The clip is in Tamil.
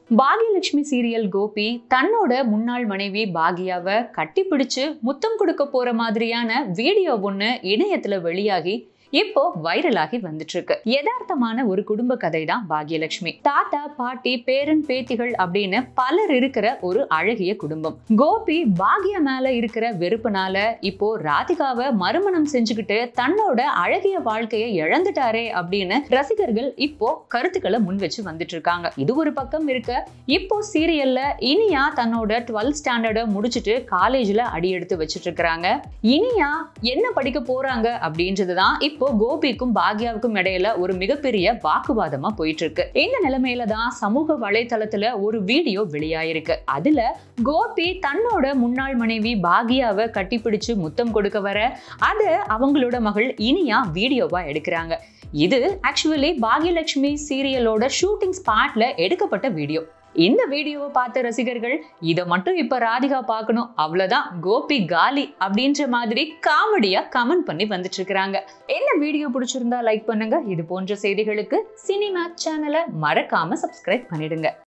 பாகியலட்சுமி சீரியல் கோபி தன்னோட முன்னாள் மனைவி பாகியாவை கட்டிப்பிடிச்சு முத்தம் கொடுக்க போற மாதிரியான வீடியோ ஒண்ணு இணையத்துல வெளியாகி இப்போ வைரலாகி வந்துட்டு இருக்கு யதார்த்தமான ஒரு குடும்ப கதை தான் பாகியலட்சுமி தாத்தா பாட்டி பேரன் பேத்திகள் அப்படின்னு பலர் இருக்கிற ஒரு அழகிய குடும்பம் கோபி பாகியா மேல இருக்கிற வெறுப்புனால இப்போ ராதிகாவை மறுமணம் செஞ்சுக்கிட்டு தன்னோட அழகிய வாழ்க்கையை இழந்துட்டாரே அப்படின்னு ரசிகர்கள் இப்போ கருத்துக்களை முன் வச்சு வந்துட்டு இருக்காங்க இது ஒரு பக்கம் இருக்க இப்போ சீரியல்ல இனியா தன்னோட டுவெல்த் ஸ்டாண்டர்ட முடிச்சுட்டு காலேஜ்ல அடி எடுத்து வச்சுட்டு இருக்கிறாங்க இனியா என்ன படிக்க போறாங்க அப்படின்றதுதான் இப்போ கோபிக்கும் பாக்யாவுக்கும் இடையில ஒரு மிகப்பெரிய வாக்குவாதமா போயிட்டு இருக்கு இந்த நிலைமையில தான் சமூக வலைதளத்துல ஒரு வீடியோ வெளியாயிருக்கு அதுல கோபி தன்னோட முன்னாள் மனைவி பாக்யாவை கட்டிப்பிடிச்சு முத்தம் கொடுக்க வர அது அவங்களோட மகள் இனியா வீடியோவா எடுக்கிறாங்க இது ஆக்சுவலி பாக்யலட்சுமி சீரியலோட ஷூட்டிங் ஸ்பாட்ல எடுக்கப்பட்ட வீடியோ இந்த வீடியோவை பார்த்த ரசிகர்கள் இதை மட்டும் இப்ப ராதிகா பார்க்கணும் அவ்வளவுதான் கோபி காலி அப்படின்ற மாதிரி காமெடியா கமெண்ட் பண்ணி வந்துட்டு இருக்காங்க என்ன வீடியோ பிடிச்சிருந்தா லைக் பண்ணுங்க இது போன்ற செய்திகளுக்கு சினிமா சேனலை மறக்காம சப்ஸ்கிரைப் பண்ணிடுங்க